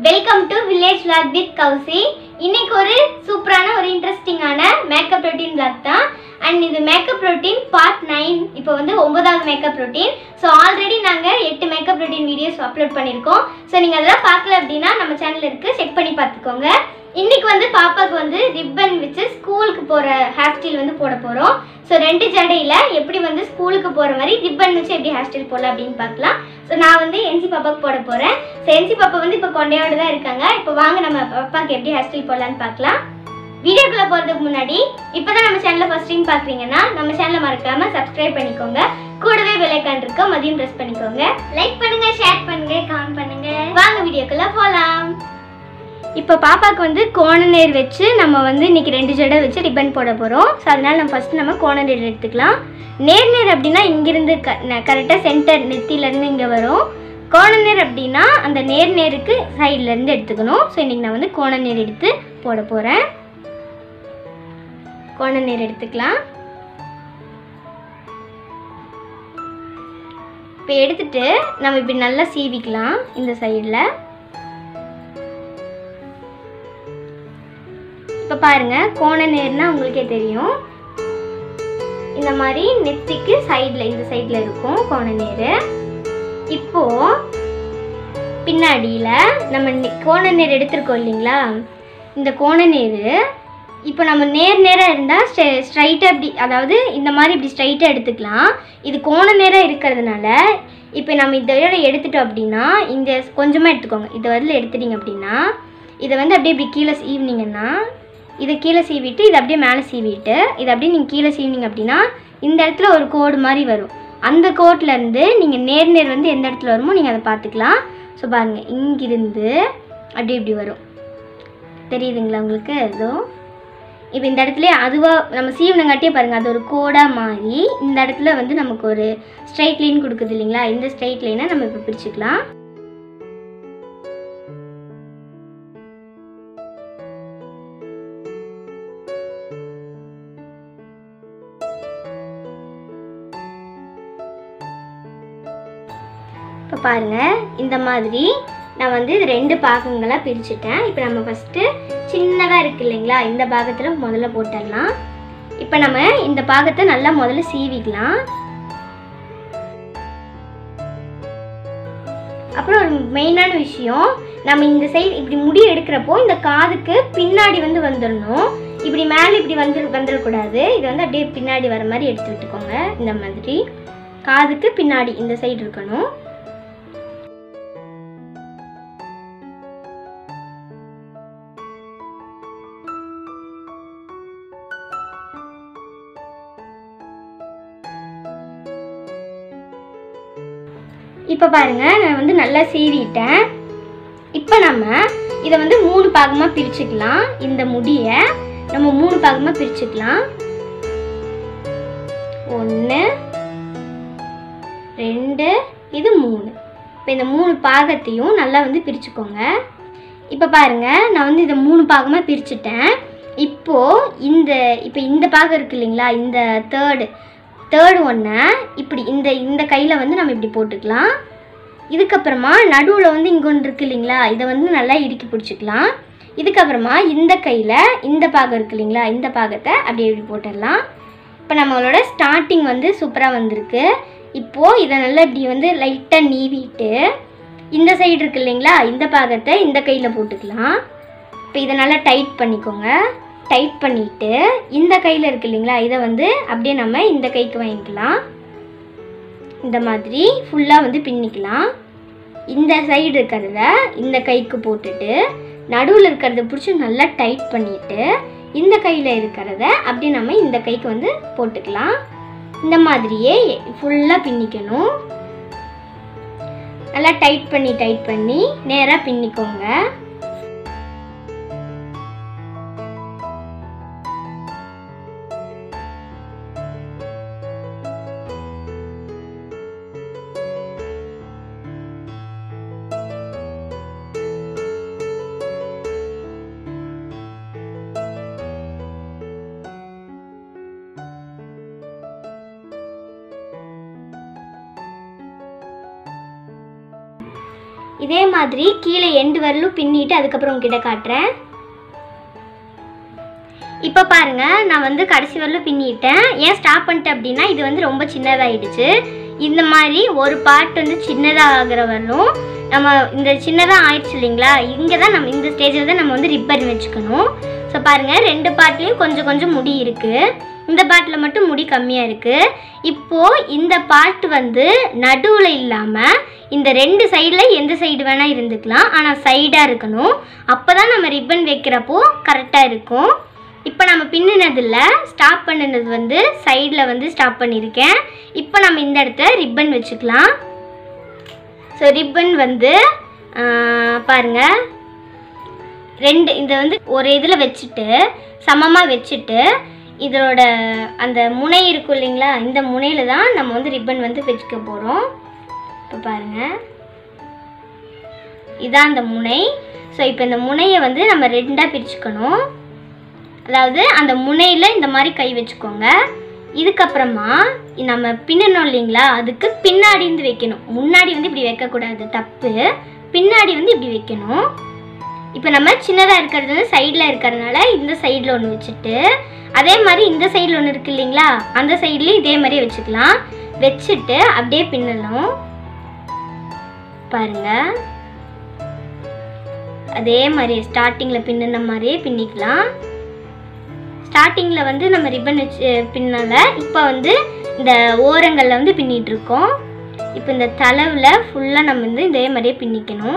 welcome to village vlog with Kousi இன்னைக்கு ஒரு சூப்பரான ஒரு இன்ட்ரெஸ்டிங்கான மேக்கப் ரொட்டீன் vlog தான் அண்ட் இது மேக்கப் ரொட்டீன் பார்ட் நைன் இப்போ வந்து ஒன்பதாவது மேக்கப் ரொட்டீன் ஸோ ஆல்ரெடி நாங்கள் எட்டு மேக்கப் ரொட்டீன் வீடியோஸ் அப்லோட் பண்ணியிருக்கோம் ஸோ நீங்கள் அதெல்லாம் பார்க்கல அப்படின்னா நம்ம சேனல் இருக்குது செக் பண்ணி பார்த்துக்கோங்க இன்னைக்கு வந்து பாப்பாவுக்கு வந்து ரிப்பன் வச்சு ஸ்கூலுக்கு போகிற ஹேர் ஸ்டைல் வந்து போட போகிறோம் ஸோ ரெண்டு ஜடையில் எப்படி வந்து ஸ்கூலுக்கு போகிற மாதிரி ரிப்பன் வச்சு எப்படி ஹேர் ஸ்டைல் போடலாம் அப்படின்னு பார்க்கலாம் ஸோ நான் வந்து என்சி பாப்பாவுக்கு போட போகிறேன் ஸோ என்சி பாப்பா வந்து இப்போ கொண்டையோடு தான் இருக்காங்க இப்போ வாங்க நம்ம பாப்பாவுக்கு எப்படி ஹேர் ஸ்டைல் போடலான்னு பார்க்கலாம் வீடியோக்குள்ளே போகிறதுக்கு முன்னாடி இப்போ தான் நம்ம சேனலை ஃபஸ்ட் டைம் பார்க்குறீங்கன்னா நம்ம சேனலை மறக்காமல் சப்ஸ்கிரைப் பண்ணிக்கோங்க கூடவே பெல்லைக்கான் இருக்க மதியம் ப்ரெஸ் பண்ணிக்கோங்க லைக் பண்ணுங்க ஷேர் பண்ணுங்க கமெண்ட் பண்ணுங்க வாங்க வீடியோக்குள்ளே போகலாம் இப்போ பாப்பாவுக்கு வந்து கோணநேர் வச்சு நம்ம வந்து இன்னைக்கு ரெண்டு ஜடை வச்சு ரிப்பன் போட போகிறோம் ஸோ அதனால நம்ம ஃபஸ்ட்டு நம்ம கோணநேர் எடுத்துக்கலாம் நேர்நேர் அப்படின்னா இங்கிருந்து க கரெக்டாக சென்டர் நெத்தியிலேருந்து இங்கே வரும் கோணநேர் அப்படின்னா அந்த நேர் நேருக்கு சைட்லேருந்து எடுத்துக்கணும் ஸோ இன்றைக்கி நான் வந்து கோணநேர் எடுத்து போட போகிறேன் கோணநேர் எடுத்துக்கலாம் இப்போ எடுத்துட்டு நம்ம இப்படி நல்லா சீவிக்கலாம் இந்த சைடில் இப்போ பாருங்க கோண நேர்னா உங்களுக்கே தெரியும் இந்த மாதிரி நெத்திக்கு சைடில் இந்த சைடில் இருக்கும் கோண நேர் இப்போ பின்னாடியில் நம்ம நெ- கோண நேர் எடுத்திருக்கோம் இல்லைங்களா இந்த கோண நேர் இப்போ நம்ம நேர் நேராக இருந்தால் ஸ்ட்ரெ ஸ்ட்ரைட்டாக இப்படி அதாவது இந்த மாதிரி இப்படி ஸ்ட்ரைட்டாக எடுத்துக்கலாம் இது கோண நேராக இருக்கிறதுனால இப்போ நம்ம இதோட எடுத்துட்டோம் அப்படின்னா இந்த கொஞ்சமாக எடுத்துக்கோங்க இதை வந்து எடுத்துட்டீங்க அப்படின்னா இதை வந்து அப்படியே இப்படி கீழே சீவினீங்கன்னா இதை கீழே சீவிட்டு இதை அப்படியே மேலே சீவிட்டு இதை அப்படியே நீங்கள் கீழே சீவினீங்க அப்படின்னா இந்த இடத்துல ஒரு கோடு மாதிரி வரும் அந்த கோட்லேருந்து நீங்கள் நேர் நேர் வந்து எந்த இடத்துல வருமோ நீங்கள் அதை பார்த்துக்கலாம் ஸோ பாருங்கள் இங்கிருந்து அப்படி இப்படி வரும் தெரியுதுங்களா உங்களுக்கு ஏதோ இப்போ இந்த இடத்துல அதுவாக நம்ம சீவனங்காட்டியே பாருங்கள் அது ஒரு கோடாக மாறி இந்த இடத்துல வந்து நமக்கு ஒரு ஸ்ட்ரைட் லைன் கொடுக்குது இல்லைங்களா இந்த ஸ்ட்ரைட் லைனை நம்ம இப்போ பிரிச்சுக்கலாம் இப்போ பாருங்கள் இந்த மாதிரி நான் வந்து இது ரெண்டு பாகங்களாக பிரிச்சுட்டேன் இப்போ நம்ம ஃபஸ்ட்டு சின்னதாக இருக்கு இல்லைங்களா இந்த பாகத்தில் முதல்ல போட்டுடலாம் இப்போ நம்ம இந்த பாகத்தை நல்லா முதல்ல சீவிக்கலாம் அப்புறம் ஒரு மெயினான விஷயம் நம்ம இந்த சைடு இப்படி முடி எடுக்கிறப்போ இந்த காதுக்கு பின்னாடி வந்து வந்துடணும் இப்படி மேலே இப்படி வந்து வந்துடக்கூடாது இது வந்து அப்படியே பின்னாடி வர மாதிரி எடுத்து விட்டுக்கோங்க இந்த மாதிரி காதுக்கு பின்னாடி இந்த சைடு இருக்கணும் இப்போ பாருங்க நான் வந்து நல்லா சீவிட்டேன் இப்போ நம்ம இதை வந்து மூணு பாகமாக பிரிச்சுக்கலாம் இந்த முடியை நம்ம மூணு பாகமாக பிரிச்சுக்கலாம் ஒன்று ரெண்டு இது மூணு இப்போ இந்த மூணு பாகத்தையும் நல்லா வந்து பிரிச்சுக்கோங்க இப்போ பாருங்க நான் வந்து இதை மூணு பாகமாக பிரிச்சுட்டேன் இப்போ இந்த இப்போ இந்த பாகம் இருக்கு இல்லைங்களா இந்த தேர்டு தேர்டு ஒன்றை இப்படி இந்த இந்த கையில் வந்து நம்ம இப்படி போட்டுக்கலாம் இதுக்கப்புறமா நடுவில் வந்து இங்கே ஒன்று இருக்கு இல்லைங்களா இதை வந்து நல்லா இறுக்கி பிடிச்சிக்கலாம் இதுக்கப்புறமா இந்த கையில் இந்த பாகம் இருக்கு இல்லைங்களா இந்த பாகத்தை அப்படியே இப்படி போட்டுடலாம் இப்போ நம்மளோட ஸ்டார்டிங் வந்து சூப்பராக வந்திருக்கு இப்போது இதை நல்லா இப்படி வந்து லைட்டாக நீவிட்டு இந்த சைடு இருக்கு இல்லைங்களா இந்த பாகத்தை இந்த கையில் போட்டுக்கலாம் இப்போ இதை நல்லா டைட் பண்ணிக்கோங்க டைட் பண்ணிவிட்டு இந்த கையில் இருக்கு இல்லைங்களா இதை வந்து அப்படியே நம்ம இந்த கைக்கு வாங்கிக்கலாம் இந்த மாதிரி ஃபுல்லாக வந்து பின்னிக்கலாம் இந்த சைடு இருக்கிறத இந்த கைக்கு போட்டுட்டு நடுவில் இருக்கிறத பிடிச்சி நல்லா டைட் பண்ணிட்டு இந்த கையில் இருக்கிறத அப்படியே நம்ம இந்த கைக்கு வந்து போட்டுக்கலாம் இந்த மாதிரியே ஃபுல்லாக பின்னிக்கணும் நல்லா டைட் பண்ணி டைட் பண்ணி நேராக பின்னிக்கோங்க இதே மாதிரி கீழே எண்டு வரலும் பின்னிட்டு அதுக்கப்புறம் உங்ககிட்ட காட்டுறேன் இப்போ பாருங்க நான் வந்து கடைசி வரலும் பின்னிட்டேன் ஏன் ஸ்டாப் பண்ணிட்டேன் அப்படின்னா இது வந்து ரொம்ப சின்னதாயிடுச்சு இந்த மாதிரி ஒரு பார்ட் வந்து சின்னதாக ஆகிற வரலும் நம்ம இந்த சின்னதாக ஆயிடுச்சு இல்லைங்களா இங்கே தான் நம்ம இந்த ஸ்டேஜில் தான் நம்ம வந்து ரிப்பன் வச்சுக்கணும் ஸோ பாருங்கள் ரெண்டு பார்ட்லேயும் கொஞ்சம் கொஞ்சம் முடி இருக்குது இந்த பார்ட்டில் மட்டும் முடி கம்மியாக இருக்குது இப்போது இந்த பார்ட் வந்து நடுவில் இல்லாமல் இந்த ரெண்டு சைடில் எந்த சைடு வேணால் இருந்துக்கலாம் ஆனால் சைடாக இருக்கணும் அப்போ தான் நம்ம ரிப்பன் வைக்கிறப்போ கரெக்டாக இருக்கும் இப்போ நம்ம பின்னினதில் ஸ்டாப் பண்ணினது வந்து சைடில் வந்து ஸ்டாப் பண்ணியிருக்கேன் இப்போ நம்ம இந்த இடத்துல ரிப்பன் வச்சுக்கலாம் ஸோ ரிப்பன் வந்து ஆஹ், பாருங்க ரெண்டு இந்த வந்து ஒரு இதில் வச்சுட்டு சமமாக வச்சுட்டு இதோட அந்த முனை இருக்கும் இல்லைங்களா இந்த முனையில் தான் நம்ம வந்து ரிப்பன் வந்து வச்சுக்க போகிறோம் இப்போ பாருங்கள் இதான் அந்த முனை ஸோ இப்போ இந்த முனையை வந்து நம்ம ரெண்டாக பிரிச்சுக்கணும் அதாவது அந்த முனையில் இந்த மாதிரி கை வச்சுக்கோங்க இதுக்கப்புறமா நம்ம பின்னணும் இல்லைங்களா அதுக்கு பின்னாடி வந்து வைக்கணும் முன்னாடி வந்து இப்படி வைக்கக்கூடாது தப்பு பின்னாடி வந்து இப்படி வைக்கணும் இப்போ நம்ம சின்னதாக இருக்கிறது வந்து சைடில் இருக்கிறதுனால இந்த சைடில் ஒன்று வச்சுட்டு அதே மாதிரி இந்த சைடில் ஒன்று இருக்கு இல்லைங்களா அந்த சைட்லேயும் இதே மாதிரியே வச்சுக்கலாம் வச்சுட்டு அப்படியே பின்னணும் பாருங்க அதே மாதிரி ஸ்டார்டிங்கில் பின்னுன மாதிரியே பின்னிக்கலாம் ஸ்டார்டிங்கில் வந்து நம்ம ரிப்பன் வச்சு பின்னல இப்போ வந்து இந்த ஓரங்களில் வந்து பின்னிட்டு இருக்கோம் இப்போ இந்த தளவில் ஃபுல்லாக நம்ம வந்து இதே மாதிரியே பின்னிக்கணும்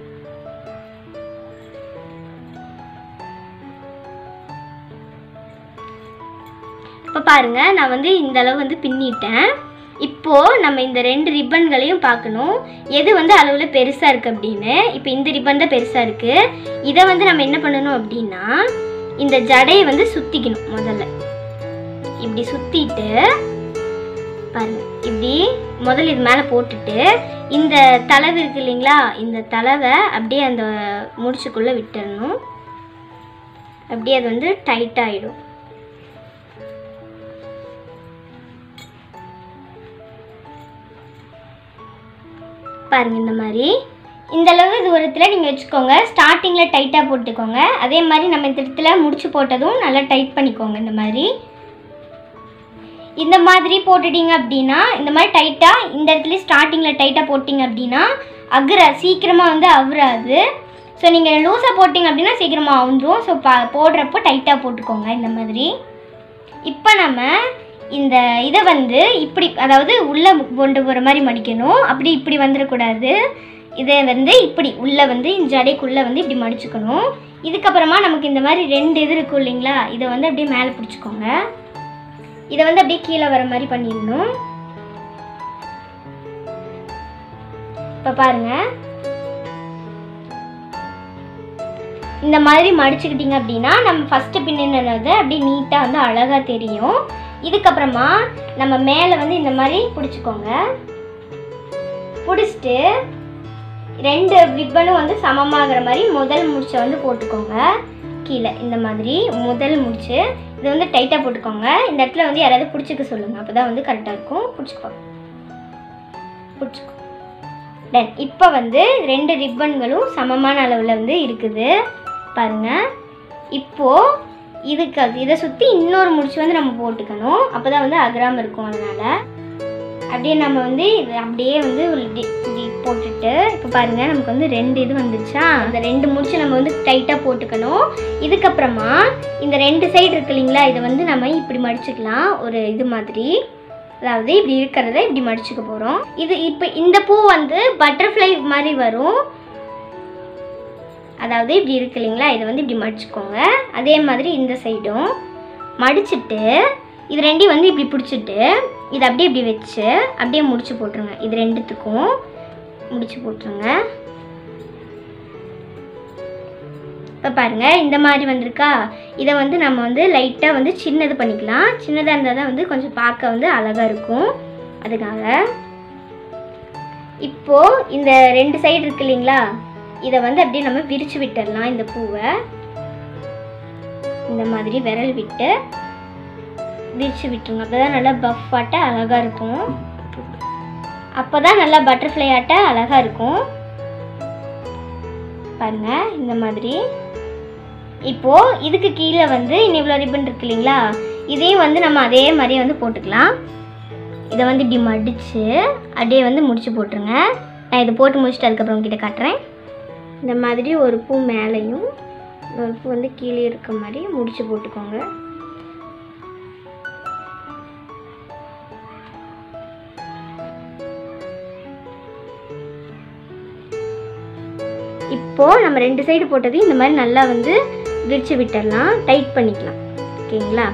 இப்போ பாருங்க நான் வந்து இந்த அளவு வந்து பின்னிட்டேன் இப்போ நம்ம இந்த ரெண்டு ரிப்பன்களையும் பார்க்கணும் எது வந்து அளவில் பெருசாக இருக்குது அப்படின்னு இப்போ இந்த ரிப்பன் தான் பெருசாக இருக்குது இதை வந்து நம்ம என்ன பண்ணணும் அப்படின்னா இந்த ஜடையை வந்து சுத்திக்கணும் முதல்ல இப்படி சுத்திட்டு பாருங்க இப்படி முதல்ல இது மேலே போட்டுட்டு இந்த தளவு இருக்கு இல்லைங்களா இந்த தளவை அப்படியே அந்த முடிச்சுக்குள்ளே விட்டுறணும் அப்படியே அது வந்து டைட் ஆகிடும் பாருங்க இந்த மாதிரி இந்த அளவு தூரத்தில் நீங்கள் வச்சுக்கோங்க ஸ்டார்டிங்கில் டைட்டாக போட்டுக்கோங்க அதே மாதிரி நம்ம இந்த இடத்துல முடிச்சு போட்டதும் நல்லா டைட் பண்ணிக்கோங்க இந்த மாதிரி இந்த மாதிரி போட்டுட்டீங்க அப்படின்னா இந்த மாதிரி டைட்டாக இந்த இடத்துல ஸ்டார்டிங்கில் டைட்டாக போட்டிங்க அப்படின்னா அகுரா சீக்கிரமாக வந்து அவுறாது ஸோ நீங்கள் லூஸாக போட்டிங்க அப்படின்னா சீக்கிரமாக அவுந்துரும் ஸோ பா போடுறப்போ டைட்டாக போட்டுக்கோங்க இந்த மாதிரி இப்போ நம்ம இந்த இதை வந்து இப்படி அதாவது உள்ளே கொண்டு போகிற மாதிரி மடிக்கணும் அப்படி இப்படி வந்துடக்கூடாது இதை வந்து இப்படி உள்ளே வந்து இந்த ஜடைக்குள்ளே வந்து இப்படி மடிச்சுக்கணும் இதுக்கப்புறமா நமக்கு இந்த மாதிரி ரெண்டு இது இருக்கும் இல்லைங்களா இதை வந்து அப்படியே மேலே பிடிச்சிக்கோங்க இதை வந்து அப்படியே கீழே வர மாதிரி பண்ணிடணும் இப்போ பாருங்க இந்த மாதிரி மடிச்சுக்கிட்டீங்க அப்படின்னா நம்ம ஃபஸ்ட்டு பின்னினது அப்படியே நீட்டாக வந்து அழகாக தெரியும் இதுக்கப்புறமா நம்ம மேலே வந்து இந்த மாதிரி பிடிச்சிக்கோங்க பிடிச்சிட்டு ரெண்டு ரிப்பனும் வந்து சமமாகிற மாதிரி முதல் முடிச்சை வந்து போட்டுக்கோங்க கீழே இந்த மாதிரி முதல் முடிச்சு இதை வந்து டைட்டாக போட்டுக்கோங்க இந்த இடத்துல வந்து யாராவது பிடிச்சிக்க சொல்லுங்கள் அப்போ தான் வந்து கரெக்டாக இருக்கும் பிடிச்சிக்கோங்க பிடிச்சிக்கோ தென் இப்போ வந்து ரெண்டு ரிப்பன்களும் சமமான அளவில் வந்து இருக்குது பாருங்கள் இப்போது இதுக்கு இதை சுற்றி இன்னொரு முடிச்சு வந்து நம்ம போட்டுக்கணும் அப்போ தான் வந்து அகராமல் இருக்கும் அதனால் அப்படியே நம்ம வந்து இது அப்படியே வந்து ஒரு டி இப்படி போட்டுட்டு இப்போ பாருங்கள் நமக்கு வந்து ரெண்டு இது வந்துருச்சா அந்த ரெண்டு முடிச்சு நம்ம வந்து டைட்டாக போட்டுக்கணும் இதுக்கப்புறமா இந்த ரெண்டு சைடு இருக்கு இல்லைங்களா இதை வந்து நம்ம இப்படி மடிச்சுக்கலாம் ஒரு இது மாதிரி அதாவது இப்படி இருக்கிறத இப்படி மடிச்சுக்க போகிறோம் இது இப்போ இந்த பூ வந்து பட்டர்ஃப்ளை மாதிரி வரும் அதாவது இப்படி இருக்கு இல்லைங்களா இதை வந்து இப்படி மடிச்சுக்கோங்க அதே மாதிரி இந்த சைடும் மடிச்சிட்டு இது ரெண்டையும் வந்து இப்படி பிடிச்சிட்டு இதை அப்படியே இப்படி வச்சு அப்படியே முடிச்சு போட்டுருங்க இது ரெண்டுத்துக்கும் முடிச்சு போட்டுருங்க இப்போ பாருங்க இந்த மாதிரி வந்திருக்கா இதை வந்து நம்ம வந்து லைட்டாக வந்து சின்னது பண்ணிக்கலாம் சின்னதாக இருந்தால் தான் வந்து கொஞ்சம் பார்க்க வந்து அழகாக இருக்கும் அதுக்காக இப்போது இந்த ரெண்டு சைடு இருக்கு இல்லைங்களா இதை வந்து அப்படியே நம்ம விரிச்சு விட்டுடலாம் இந்த பூவை இந்த மாதிரி விரல் விட்டு விரிச்சு விட்டுருங்க அப்போ தான் நல்லா பஃப் ஆட்ட அழகாக இருக்கும் அப்போ தான் நல்லா பட்டர்ஃப்ளை ஆட்ட அழகாக இருக்கும் பாருங்க இந்த மாதிரி இப்போது இதுக்கு கீழே வந்து இன்னும் இவ்வளோ ரிப்பன் இருக்கு இல்லைங்களா இதையும் வந்து நம்ம அதே மாதிரி வந்து போட்டுக்கலாம் இதை வந்து இப்படி மடித்து அப்படியே வந்து முடிச்சு போட்டுருங்க நான் இதை போட்டு முடிச்சுட்டு அதுக்கப்புறம் உங்ககிட்ட காட்டுறேன் இந்த மாதிரி ஒரு பூ மேலேயும் ஒரு பூ வந்து கீழே இருக்க மாதிரி முடிச்சு போட்டுக்கோங்க இப்போ நம்ம ரெண்டு சைடு போட்டது இந்த மாதிரி நல்லா வந்து விரிச்சு விட்டுடலாம் டைட் பண்ணிக்கலாம் ஓகேங்களா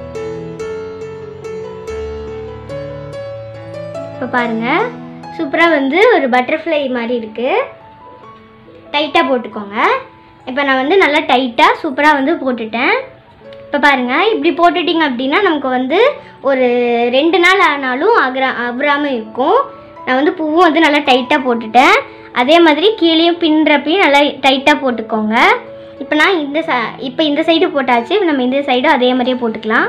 இப்போ பாருங்க சூப்பராக வந்து ஒரு பட்டர்ஃப்ளை மாதிரி இருக்கு டைட்டாக போட்டுக்கோங்க இப்போ நான் வந்து நல்லா டைட்டாக சூப்பராக வந்து போட்டுட்டேன் இப்போ பாருங்கள் இப்படி போட்டுட்டிங்க அப்படின்னா நமக்கு வந்து ஒரு ரெண்டு நாள் ஆனாலும் அகரா அபராமல் இருக்கும் நான் வந்து பூவும் வந்து நல்லா டைட்டாக போட்டுட்டேன் அதே மாதிரி கீழேயும் பின்றப்பையும் நல்லா டைட்டாக போட்டுக்கோங்க இப்போ நான் இந்த ச இப்போ இந்த சைடு போட்டாச்சு நம்ம இந்த சைடும் அதே மாதிரியே போட்டுக்கலாம்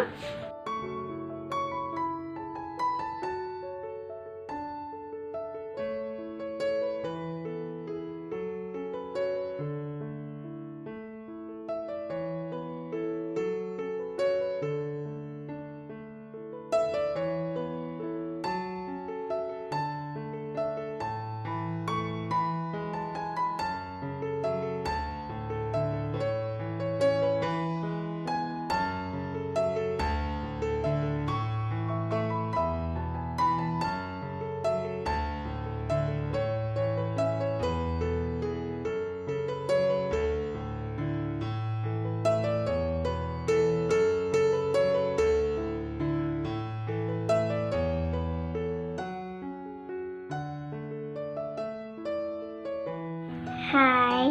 ஹாய்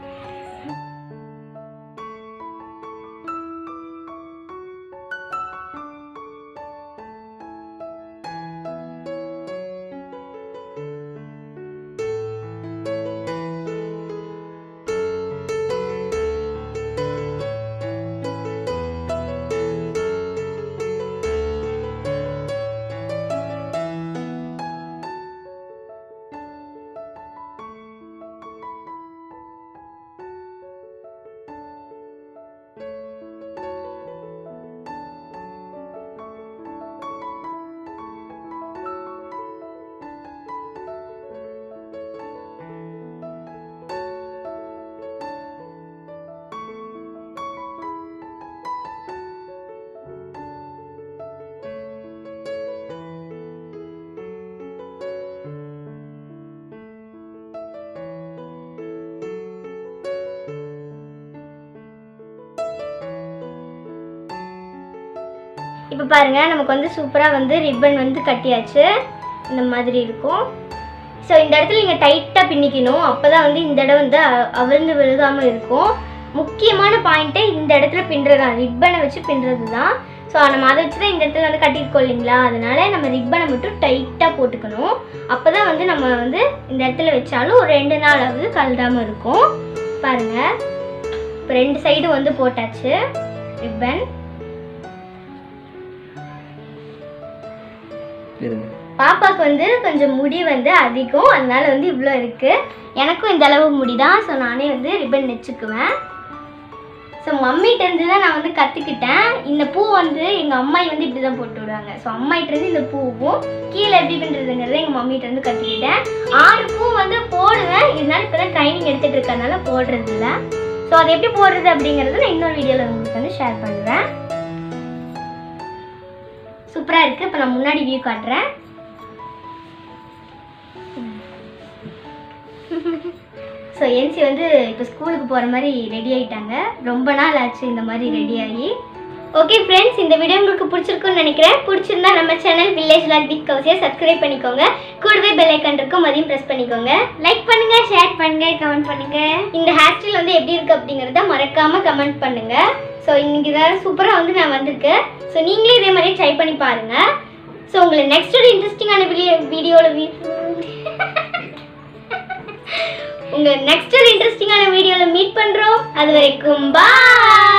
இப்போ பாருங்க நமக்கு வந்து சூப்பராக வந்து ரிப்பன் வந்து கட்டியாச்சு இந்த மாதிரி இருக்கும் ஸோ இந்த இடத்துல நீங்கள் டைட்டாக பின்னிக்கணும் அப்போ தான் வந்து இந்த இடம் வந்து அ- அவிழ்ந்து விழுகாமல் இருக்கும் முக்கியமான பாயிண்ட்டே இந்த இடத்துல பின்னுறது தான் ரிப்பனை வச்சு பின்னுறது தான் ஸோ நம்ம அதை வச்சு தான் இந்த இடத்துல வந்து கட்டியிருக்கோம் இல்லைங்களா அதனால நம்ம ரிப்பனை மட்டும் டைட்டாக போட்டுக்கணும் அப்போ தான் வந்து நம்ம வந்து இந்த இடத்துல வச்சாலும் ஒரு ரெண்டு நாளாவது கலடாமல் இருக்கும் பாருங்கள் இப்போ ரெண்டு சைடும் வந்து போட்டாச்சு ரிப்பன் இருங்க பாப்பாக்கு வந்து கொஞ்சம் முடி வந்து அதிகம் அதனால வந்து இவ்வளோ இருக்கு எனக்கும் இந்த அளவு முடி தான் ஸோ நானே வந்து ரிப்பன் வச்சுக்குவேன் ஸோ மம்மிட்ட இருந்து தான் நான் வந்து கற்றுக்கிட்டேன் இந்த பூ வந்து எங்கள் அம்மாயி வந்து இப்படி தான் போட்டு விடுவாங்க ஸோ அம்மாயிட்ட இருந்து இந்த பூவும் கீழே எப்படி பண்ணுறதுங்கிறத எங்கள் மம்மிட்ட இருந்து கற்றுக்கிட்டேன் ஆறு பூ வந்து போடுவேன் இருந்தாலும் இப்போ தான் ட்ரைனிங் எடுத்துகிட்டு இருக்கறனால போடுறது இல்லை ஸோ அது எப்படி போடுறது அப்படிங்கிறத நான் இன்னொரு வீடியோவில் உங்களுக்கு வந்து ஷேர் பண்ணுறேன் சூப்பராக இருக்குது இப்போ நான் முன்னாடி வியூ காட்டுறேன் ஸோ என்சி வந்து இப்போ ஸ்கூலுக்கு போகிற மாதிரி ரெடி ஆயிட்டாங்க ரொம்ப நாள் ஆச்சு இந்த மாதிரி ரெடி ஆகி ஓகே ஃப்ரெண்ட்ஸ் இந்த வீடியோ உங்களுக்கு பிடிச்சிருக்குன்னு நினைக்கிறேன் பிடிச்சிருந்தா நம்ம சேனல் வில்லேஜ் லாக் பிக் கவுசியை சப்ஸ்கிரைப் பண்ணிக்கோங்க கூடவே பெல் ஐக்கான் இருக்கும் அதையும் ப்ரெஸ் பண்ணிக்கோங்க லைக் பண்ணுங்க ஷேர் பண்ணுங்க கமெண்ட் பண்ணுங்க இந்த ஹேர் ஸ்டைல் வந்து எப்படி இருக்கு அப்படிங்கிறத மறக்காம கமெண்ட் பண்ணுங்க ஸோ இன்னைக்கு தான் சூப்பராக வந்து நான் வந்திருக்கேன் ஸோ நீங்களே இதே மாதிரி ட்ரை பண்ணி பாருங்க ஸோ உங்களை நெக்ஸ்ட் ஒரு இன்ட்ரெஸ்டிங்கான வீடியோ வீடியோவில் உங்க நெக்ஸ்ட் ஒரு இன்ட்ரெஸ்டிங்கான வீடியோல மீட் பண்றோம் அது வரைக்கும் பாய்